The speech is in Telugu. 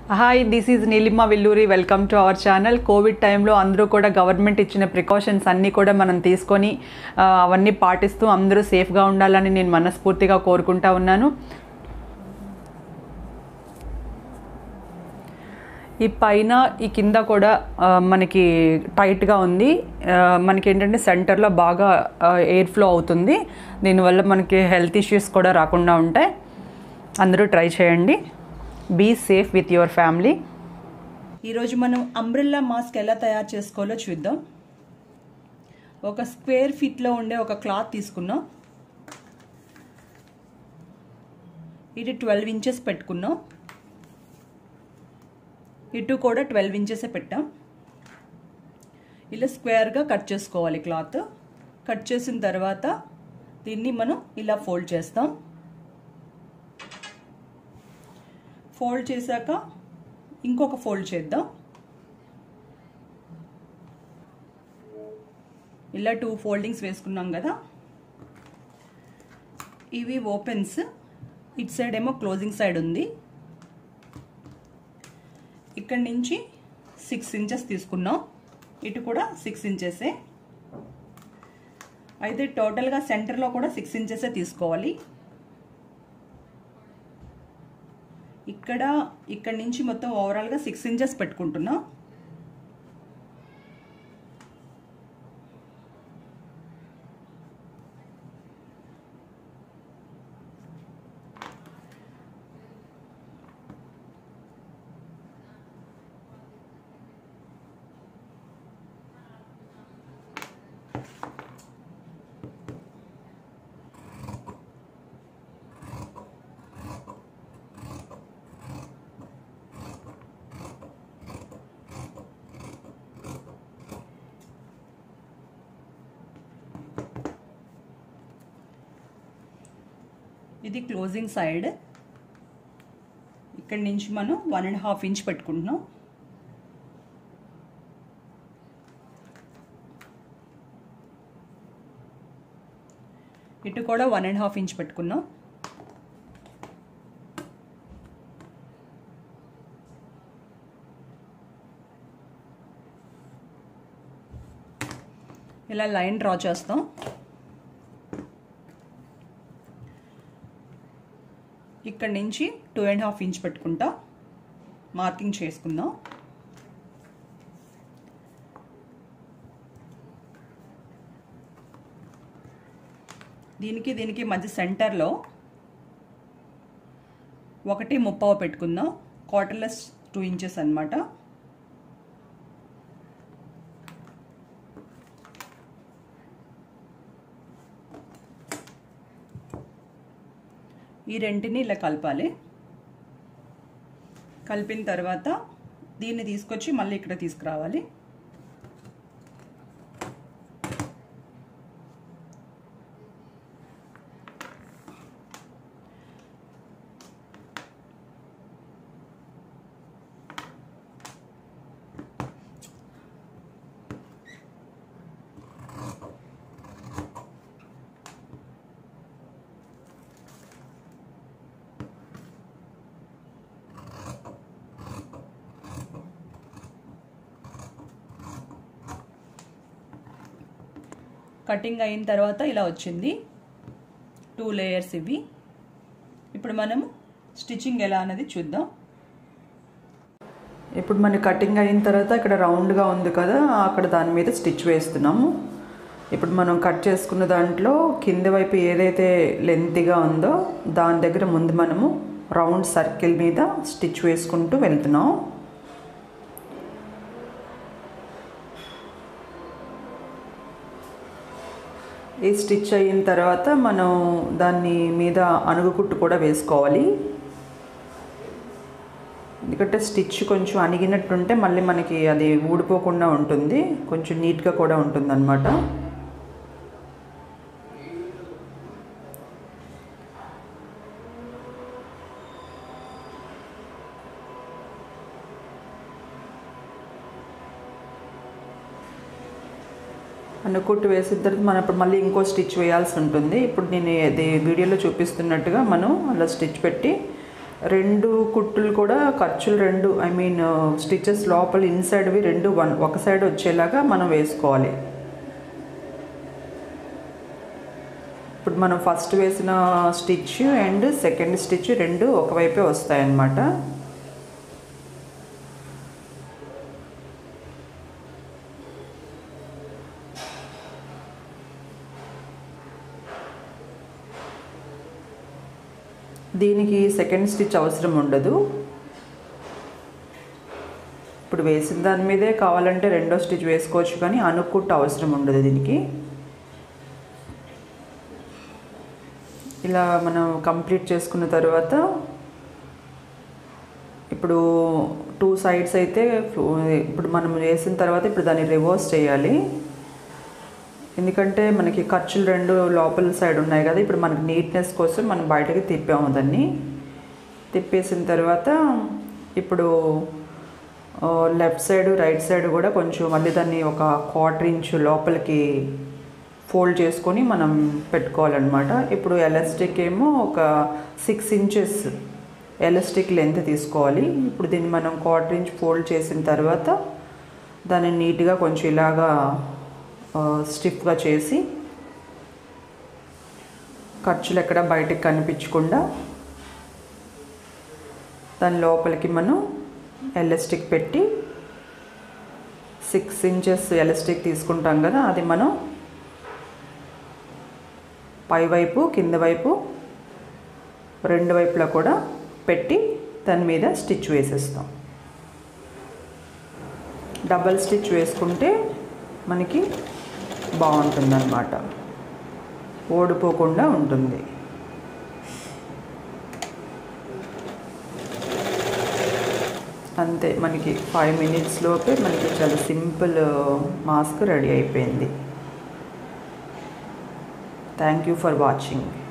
hi this is Neelima Villuri welcome to our channel covid టైంలో అందరూ కూడా గవర్నమెంట్ ఇచ్చిన ప్రికాషన్స్ అన్నీ కూడా మనం తీసుకొని ఆ, అవన్నీ పాటిస్తూ అందరూ సేఫ్గా ఉండాలని నేను మనస్ఫూర్తిగా కోరుకుంటా ఉన్నాను ఈ పైన ఈ కింద కూడా ఆ, మనకి టైట్గా ఉంది ఆ, మనకి ఏంటంటే సెంటర్లో బాగా ఎయిర్ ఫ్లో అవుతుంది దీనివల్ల మనకి హెల్త్ ఇష్యూస్ కూడా రాకుండా ఉంటాయి అందరూ ట్రై చేయండి be safe with your family ఈరోజు మనం అంబ్రెల్లా మాస్క్ ఎలా తయారు చేసుకోవాలో చూద్దాం ఒక స్క్వేర్ ఫీట్లో ఉండే ఒక క్లాత్ తీసుకున్నాం ఇది ట్వెల్వ్ ఇంచెస్ పెట్టుకున్నాం ఇటు కూడా ట్వెల్వ్ ఇంచెస్ పెట్టాం ఇలా స్క్వేర్గా కట్ చేసుకోవాలి క్లాత్ కట్ చేసిన తర్వాత దీన్ని మనం ఇలా ఫోల్డ్ చేస్తాం ఫోల్డ్ చేశాక ఇంకొక ఫోల్డ్ చేద్దాం ఇలా టూ ఫోల్డింగ్స్ వేసుకున్నాం కదా ఇవి ఓపెన్స్ ఇట్ సైడ్ ఏమో క్లోజింగ్ సైడ్ ఉంది ఇక్కడి నుంచి సిక్స్ ఇంచెస్ తీసుకున్నాం ఇటు కూడా సిక్స్ ఇంచెసే అయితే టోటల్గా సెంటర్లో కూడా సిక్స్ ఇంచెసే తీసుకోవాలి ఇక్కడ ఇక్కడ నుంచి మొత్తం ఓవరాల్గా సిక్స్ ఇంచెస్ పెట్టుకుంటున్నాం ఇది క్లోజింగ్ సైడ్ ఇక్కడి నుంచి మనం వన్ అండ్ హాఫ్ ఇంచ్ పెట్టుకుంటున్నాం ఇటు కూడా వన్ అండ్ హాఫ్ ఇంచ్ పెట్టుకున్నాం ఇలా లైన్ డ్రా చేస్తాం ఇక్కడ నుంచి టూ అండ్ హాఫ్ ఇంచ్ పెట్టుకుంటా మార్కింగ్ చేసుకుందాం దీనికి దీనికి మధ్య సెంటర్లో ఒకటి ముప్పావు పెట్టుకుందాం క్వార్టర్లెస్ టూ ఇంచెస్ అనమాట ఈ రెంటిని ఇలా కలపాలి కలిపిన తర్వాత దీన్ని తీసుకొచ్చి మళ్ళీ ఇక్కడ తీసుకురావాలి కటింగ్ అయిన తర్వాత ఇలా వచ్చింది టూ లేయర్స్ ఇవి ఇప్పుడు మనం స్టిచ్చింగ్ ఎలా అనేది చూద్దాం ఇప్పుడు మన కటింగ్ అయిన తర్వాత ఇక్కడ రౌండ్గా ఉంది కదా అక్కడ దాని మీద స్టిచ్ వేస్తున్నాము ఇప్పుడు మనం కట్ చేసుకున్న దాంట్లో కింది వైపు ఏదైతే లెంతీగా ఉందో దాని దగ్గర ముందు మనము రౌండ్ సర్కిల్ మీద స్టిచ్ వేసుకుంటూ వెళ్తున్నాం ఈ స్టిచ్ అయిన తర్వాత మనం దాన్ని మీద అణుగు కుట్టు కూడా వేసుకోవాలి ఎందుకంటే స్టిచ్ కొంచెం అణిగినట్టుంటే మళ్ళీ మనకి అది ఊడిపోకుండా ఉంటుంది కొంచెం నీట్గా కూడా ఉంటుంది అనమాట అనుకుట్టు వేసిన తర్వాత మనం ఇప్పుడు మళ్ళీ ఇంకో స్టిచ్ వేయాల్సి ఉంటుంది ఇప్పుడు నేను ఇది వీడియోలో చూపిస్తున్నట్టుగా మనం అలా స్టిచ్ పెట్టి రెండు కుట్టులు కూడా ఖర్చులు రెండు ఐ మీన్ స్టిచెస్ లోపల ఇన్సైడ్వి రెండు వన్ ఒక సైడ్ వచ్చేలాగా మనం వేసుకోవాలి ఇప్పుడు మనం ఫస్ట్ వేసిన స్టిచ్ అండ్ సెకండ్ స్టిచ్ రెండు ఒకవైపే వస్తాయన్నమాట దీనికి సెకండ్ స్టిచ్ అవసరం ఉండదు ఇప్పుడు వేసిన దాని మీదే కావాలంటే రెండో స్టిచ్ వేసుకోవచ్చు కానీ అనుకుట్టు అవసరం ఉండదు దీనికి ఇలా మనం కంప్లీట్ చేసుకున్న తర్వాత ఇప్పుడు టూ సైడ్స్ అయితే ఇప్పుడు మనం వేసిన తర్వాత ఇప్పుడు దాన్ని రివర్స్ చేయాలి ఎందుకంటే మనకి ఖర్చులు రెండు లోపల సైడ్ ఉన్నాయి కదా ఇప్పుడు మనకి నీట్నెస్ కోసం మనం బయటకి తిప్పాము దాన్ని తిప్పేసిన తర్వాత ఇప్పుడు లెఫ్ట్ సైడ్ రైట్ సైడ్ కూడా కొంచెం మళ్ళీ దాన్ని ఒక క్వార్టర్ ఇంచు లోపలికి ఫోల్డ్ చేసుకొని మనం పెట్టుకోవాలన్నమాట ఇప్పుడు ఎలాస్టిక్ ఏమో ఒక సిక్స్ ఇంచెస్ ఎలాస్టిక్ లెంత్ తీసుకోవాలి ఇప్పుడు దీన్ని మనం క్వార్టర్ ఇంచ్ ఫోల్డ్ చేసిన తర్వాత దాన్ని నీట్గా కొంచెం ఇలాగా స్టిఫ్గా చేసి ఖర్చులు ఎక్కడ బయటకు కనిపించకుండా దాని లోపలికి మనం ఎలాస్టిక్ పెట్టి సిక్స్ ఇంచెస్ ఎలాస్టిక్ తీసుకుంటాం కదా అది మనం పై వైపు కింద వైపు రెండు వైపులా కూడా పెట్టి దాని మీద స్టిచ్ వేసేస్తాం డబల్ స్టిచ్ వేసుకుంటే మనకి బాగుంటుందన్నమాట ఓడిపోకుండా ఉంటుంది అంతే మనకి ఫైవ్ మినిట్స్లోపే మనకి చాలా సింపుల్ మాస్క్ రెడీ అయిపోయింది థ్యాంక్ యూ ఫర్ వాచింగ్